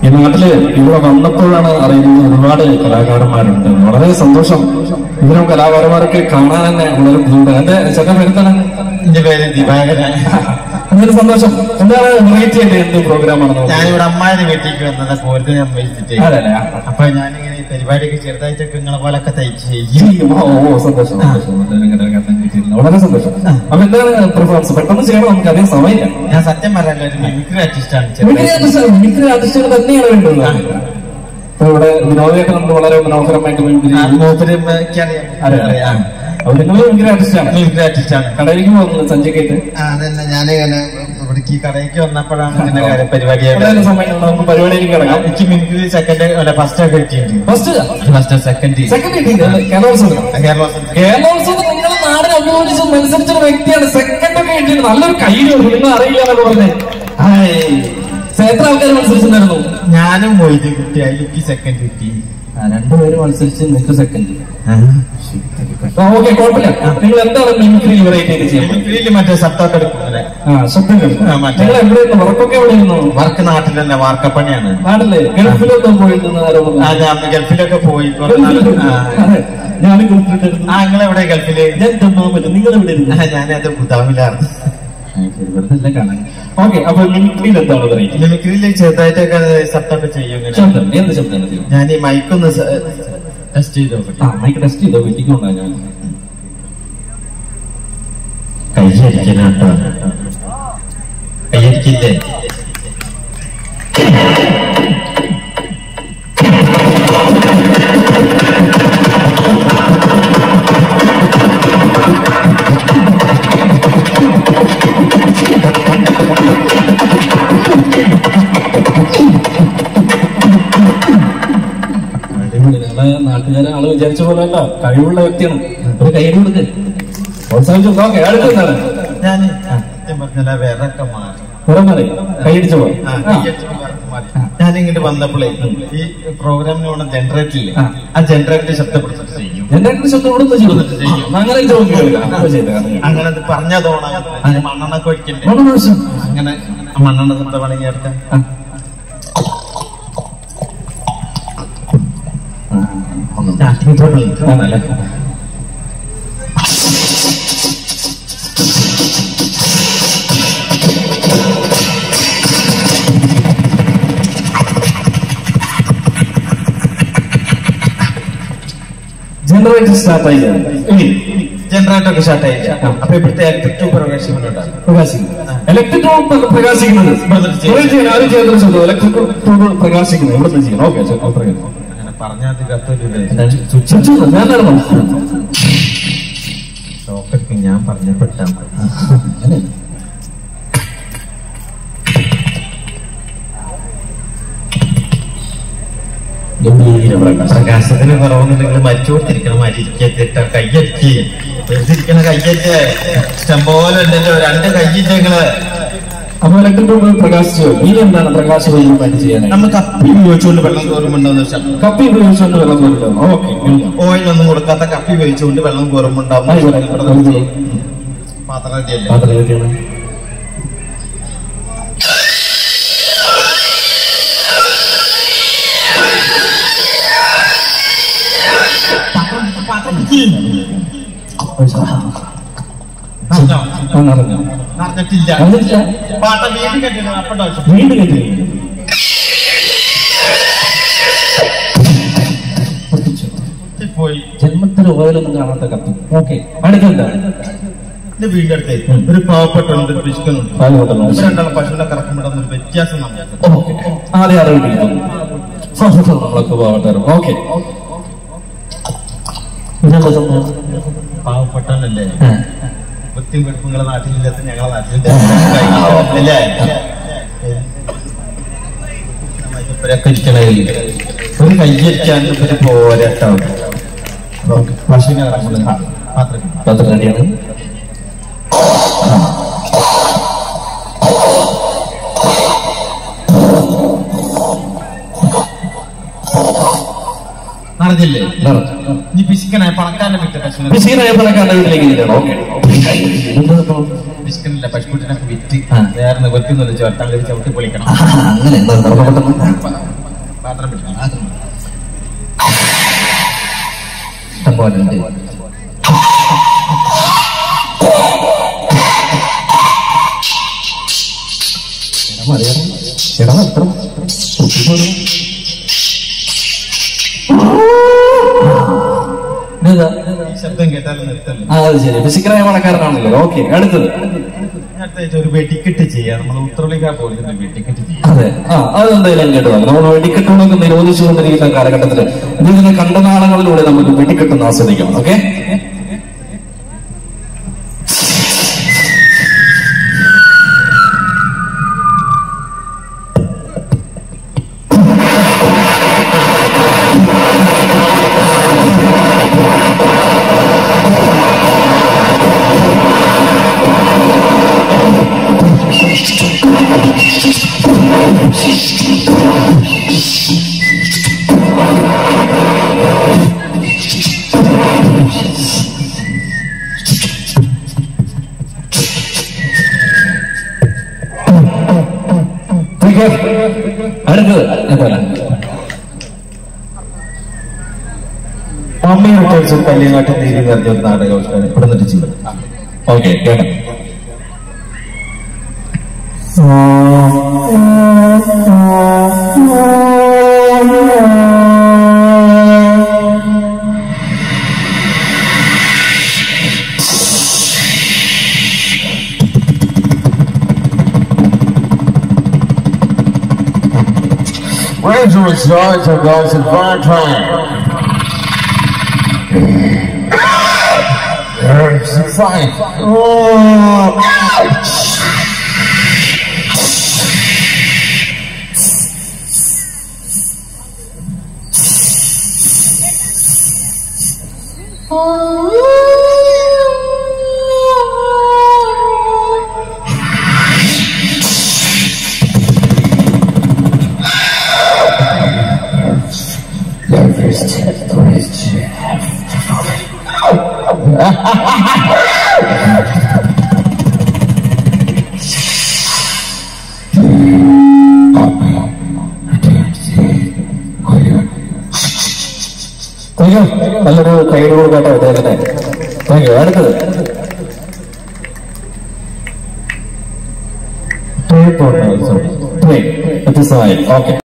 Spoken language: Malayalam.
ഈ നാട്ടില് ഇവിടെ വന്നപ്പോഴാണ് അറിയുന്നത് ഒരുപാട് കലാകാരന്മാരുണ്ട് വളരെ സന്തോഷം ഇവരും കലാകാരന്മാരൊക്കെ കാണാൻ തന്നെ വളരെ ബുദ്ധിമുട്ടാണ് എന്റെ ചേട്ടൻ വരുത്താണ് എന്റെ പേര് ദിവാകരൻ എന്നൊരു സന്തോഷം എന്താണ് വെറൈറ്റി ആയിട്ട് എന്ത് പ്രോഗ്രാമാണ് ഞാനിവിടെ അമ്മായുടെ വീട്ടിലേക്ക് വന്നത് പോലത്തെ ഞാൻ വിളിച്ചിട്ട് അതെ അല്ലേ അപ്പൊ ഞാനിങ്ങനെ ഈ പരിപാടിയൊക്കെ ചെറുതായിട്ടൊക്കെ നിങ്ങളെ പോലൊക്കെ തയ്ച്ച് ചെയ്യും ഓ ഓ സന്തോഷം സന്തോഷം ഇങ്ങനെ ഒരു കഥ കിട്ടിയില്ല. വളരെ സന്തോഷം അപ്പൊ എന്താണ് പ്രിഫറൻസ് പെട്ടെന്ന് ചെയ്യണം നമുക്ക് അധികം സമയമില്ല ഞാൻ സത്യം പറയാൻ ഒരു മിമിക്രി ആർട്ടിസ്റ്റാണ് മിമിക്രി ആർട്ടിസ്റ്റ് മിമിക്രി ആർട്ടിസ്റ്റുകൾ തന്നെയാണ് വേണ്ടത് ഇപ്പൊ ഇവിടെ വിനോദയൊക്കെ നമ്മൾ വളരെ മനോഹരമായിട്ട് മിമിക്രി ചെയ്യും. അറിയാം അറിയാം അപ്പൊ നിങ്ങൾ മിമിക്രി ആർട്ടിസ്റ്റാണ് മിമിക്രി ആർട്ടിസ്റ്റാണ് കടയിലേക്ക് പോകുന്നത് സഞ്ചിക്കായിട്ട് അതന്നെ ഞാനിങ്ങനെ ഇവിടേക്ക് ഈ കടയ്ക്ക് വന്നപ്പോഴാണ് ഇങ്ങനെ കാര്യം പരിപാടിയായിട്ട് വളരെ സമയം നമുക്ക് പരിപാടിയിലേക്ക് കിടക്കാം എനിക്ക് മിമിക്രി സെക്കൻഡ് അല്ല ഫസ്റ്റ് ഒക്കെ കിട്ടിയിട്ടുണ്ട് ഫസ്റ്റ് ഫസ്റ്റ് സെക്കൻഡ് സെക്കൻഡ് കിട്ടിയില്ല കേരളോത്സവം കേരള കേരളോത്സവത്തിൽ നിങ്ങളുടെ നാടിനെ അഭിമുഖിച്ച് മത്സരിച്ച വ്യക്തിയാണ് സെക്കൻഡ് ഒക്കെ കിട്ടിയത് നല്ലൊരു കയ്യിൽ നിങ്ങൾ അറിയില്ല എന്നൊക്കെ പറഞ്ഞേ ഹായ്. എത്ര ആൾക്കാർ മത്സരിച്ചിട്ടുണ്ടായിരുന്നു ഞാനും പോയിട്ട് കിട്ടി എനിക്ക് സെക്കൻഡ് കിട്ടി രണ്ടുപേരും മത്സരിച്ച് നിങ്ങൾക്ക് സെക്കൻഡ് ഓക്കെ കുഴപ്പമില്ല നിങ്ങൾ എന്താണ് മിമിക്രി വെറൈറ്റി ആയിട്ട് ചെയ്യുന്നത് മിമിക്രിയിൽ മറ്റേ സത്തൊക്കെ എടുക്കുന്നത് ആ ശബ്ദം കേൾക്കും. ആ, മറ്റേ- നിങ്ങൾ എവിടെയായിരുന്നു വർക്കൊക്കെ എവിടെയായിരുന്നു വർക്ക് നാട്ടിൽ തന്നെ വാർക്കപ്പണിയാണ് നാട്ടില് ഗൾഫിലൊന്നും പോയിരുന്നു ആരോ പറഞ്ഞു. ആ ഞാൻ ഗൾഫിലൊക്കെ പോയി കുറെ ഗൾഫില് നാള്- ആ. അതെ. ഞാനും ഗൾഫിലുണ്ടായിരുന്നു ആ നിങ്ങൾ എവിടെ ഗൾഫില് ഞാൻ ദമ്മാമറ്റ് നിങ്ങൾ എവിടെ ആ, ഞാനത് ബുദാമിലാണ് വെറുതെ കാണാൻ ഓക്കെ അപ്പൊ മിമിക്രിയിൽ എന്താണ് വെറൈറ്റി മിമിക്രിയിൽ ചെറുതായിട്ടൊക്കെ സത്തൊക്കെ ചെയ്യും ഇങ്ങനെ ശബ്ദം എന്ത് ശബ്ദമാണ് ചെയ്യുന്നത് ഞാൻ ഈ മൈക്കൊന്ന് ടെസ്റ്റ് ചെയ്ത് നോക്കട്ടെ ആ മൈക്ക് ടെസ്റ്റ് ചെയ്തോ വെട്ടിക്കൊണ്ടാ ഞാൻ കയ്യടിക്കണട്ടോ കയ്യടിക്കില്ലേ അടിപൊളി നിങ്ങളെ നാട്ടുകാരെ ആള് വിചാരിച്ച പോലെ അല്ല കഴിവുള്ള വ്യക്തിയാണ് ഒരു കൈ കൊടുക്ക് പ്രോത്സാഹിച്ചു ഓക്കെ അടുത്തെന്താണ് ഞാൻ സത്യം പറഞ്ഞാൽ വേറൊക്കെ മാറി കുറെ മാറി കൈയടിച്ചോ ആ, കയ്യടിച്ചപ്പോ വേറൊക്കെ മാറി. ഞാനിങ്ങോട്ട് വന്നപ്പോഴേ ഈ പ്രോഗ്രാമിന് വേണം ജനറേറ്റർ ഇല്ലേ ആ. ആ ജനറേറ്റർ ശബ്ദപ്പെടുത്തിട്ട് ചെയ്യും എന്റെ ശബ്ദം ഇവിടെ നിന്ന് ചെയ്തു അങ്ങനെ ചോദിക്കില്ല അങ്ങനെ അത് പറഞ്ഞതോണം മണ്ണെണ്ണൊക്കെ ഒഴിക്കണ്ടേ മണ്ണുദോഷം അങ്ങനെ ആ മണ്ണെണ്ണ ശബ്ദം വേണമെങ്കിൽ എടുക്കാം ആണല്ലേ ജനറേറ്റർ സ്റ്റാർട്ട് ആയി ഇനി ജനറേറ്റർ ഒക്കെ സ്റ്റാർട്ട് ആയില്ല അപ്പൊ ഇവിടുത്തെ ഇലക്ട്രിക് പ്രവേശനം ഉണ്ടാകും പ്രകാശിക്കുന്നത് ഇലക്ട്രിക് ട്യൂബ് പ്രകാശിക്കുന്നത് ഇവിടെ ചെയ്യാൻ ആരും ചെയ്യുന്ന ശബ്ദം ഇലക്ട്രിക് ട്യൂബ് പ്രകാശിക്കുന്നത് ഇവിടെ നിന്ന് ചെയ്യണം ഓക്കെ അങ്ങനെ പറഞ്ഞാൽ അത് കത്തൊരു സ്വിച്ച് ഞാൻ നടന്നു ഷോക്കടിക്ക് ഞാൻ പറഞ്ഞപ്പെട്ടാ മതി പ്രകാശത്തിന് കുറവൊന്നും നിങ്ങൾ മരിച്ചുകൊണ്ടിരിക്കണം മരിക്കത്തിട്ട കയ്യടിക്ക് വെറുതിരിക്കണ കയ്യല്ലേ ഇഷ്ടംപോലെ ഉണ്ടല്ലോ രണ്ട് കയ്യില്ല നിങ്ങള് അപ്പൊ ഇലക്ട്രിക് ട്യൂബ് പ്രകാശിച്ചു ഇനി എന്താണ് പ്രകാശപരിതമായിട്ട് ചെയ്യാനായി നമ്മൾ കപ്പി ഉപയോഗിച്ചുകൊണ്ട് വെള്ളം കോരുമുണ്ടാവുന്ന ശബ്ദം കപ്പി ഉപയോഗിച്ചുകൊണ്ട് വെള്ളം കോരുന്നു ഓക്കെ ഓയിലൊന്നും കൊടുക്കാത്ത കപ്പി ഉപയോഗിച്ചുകൊണ്ട് വെള്ളം കോരുമുണ്ടാവുന്ന പാത്രം റെഡിയല്ലേ അറിഞ്ഞോ നടന്നിട്ടില്ല അറിഞ്ഞിട്ടില്ല പാട്ട വീണ്ടും കെട്ടില്ല അപ്പട്ടോ വീണ്ടും കേട്ടി പോയി ജന്മത്തിൽ ഓയിലൊന്നും കാണാത്ത കപ്പി ഓക്കെ അടുത്തെന്താണ് എന്റെ വീടിന്റെ അടുത്ത് ഒരു പാവപ്പെട്ടുണ്ട് ഒരു പിശുക്കനുണ്ട് പാല് കൊണ്ടുവന്നു. ഇവർ രണ്ടാളും പശുവിനെ കറക്കുമ്പോഴൊന്നും ഒരു വ്യത്യാസം നമുക്ക് ഓക്കെ ആദ്യം അറിവിട്ടിരിക്കുന്നു നമ്മളൊക്കെ പോകട്ടെ ഓക്കെ ഇതെന്താ സംഭവം പാവപ്പെട്ടവനല്ലേ ആ. വൃത്തിയും വെടുപ്പും നിങ്ങളെ നാട്ടിലില്ലാത്ത ഞങ്ങളെ നാട്ടിലില്ല അല്ലേ ഇവരൊക്കെ ഇരിക്കണേ ഒരു കയ്യടിക്കാൻ ഇവര് പോരട്ടോ പശുവിനെ കറക്കുമ്പോൾ പാത്രം പത്രം റെഡിയാണ് നടന്നില്ലേ നീ പിശുക്കനായ പണക്കാരനെ വിട്ട പശുവിനെ മിഷീനായ പണക്കാരുടെ വീട്ടിലേക്ക് ഇരിക്കണം ഓക്കെ പിശുക്കനില്ല പശുക്കുട്ടിനൊക്കെ വിറ്റ് ആ. വേറെ നിവർത്തിയൊന്നുമില്ല ചോട്ടാൻ ചവിട്ടി പൊളിക്കണം അങ്ങനെ എന്താ പെട്ടെന്ന് പാത്രം പിടിക്കണം ഇഷ്ടം പോലെ ഉണ്ട് എടാ, മതിയെടാ. എടാ, എത്ര കുപ്പി പോലെ. ഇതാ. ഈ ശബ്ദം കേട്ടാലും നിർത്തല്ലേ ആ അത് ശരി ഫിസിക്കലായ പണക്കാരനാണല്ലോ ഓക്കെ അടുത്തത് അടുത്ത ഒരു വെടിക്കെട്ട് ചെയ്യാം നമ്മൾ ഉത്തരവിലേക്കാ പോയിരുന്ന വെടിക്കെട്ട് ചെയ്യാം അതെ ആ അതെന്തായാലും കേട്ടതാണ് നമ്മൾ വെടിക്കെട്ടുകളൊക്കെ നിരോധിച്ചുകൊണ്ടിരിക്കുന്ന കാലഘട്ടത്തിൽ ഇതിന്റെ കണ്ടനാളങ്ങളിലൂടെ നമുക്ക് വെടിക്കെട്ടൊന്ന് ആസ്വദിക്കാം ഓക്കെ അടുത്തത് എന്താണ് മമ്മി റിട്ടേൺസ് കല്യാണാട്ട് നീതി നിറഞ്ഞ ഒരു നാടകം ഇവിടെ നിന്നിട്ട് ചെയ്യും ഓക്കെ കേട്ടോ Where's the results of those in far time? There's fine. Oh, ouch! Thank you നല്ലൊരു കൈയ്യടി കൊടുക്കാട്ടോ അദ്ദേഹത്തിന് താങ്ക് യു അടുത്തത് വ്യത്യസ്തമായി ഓക്കെ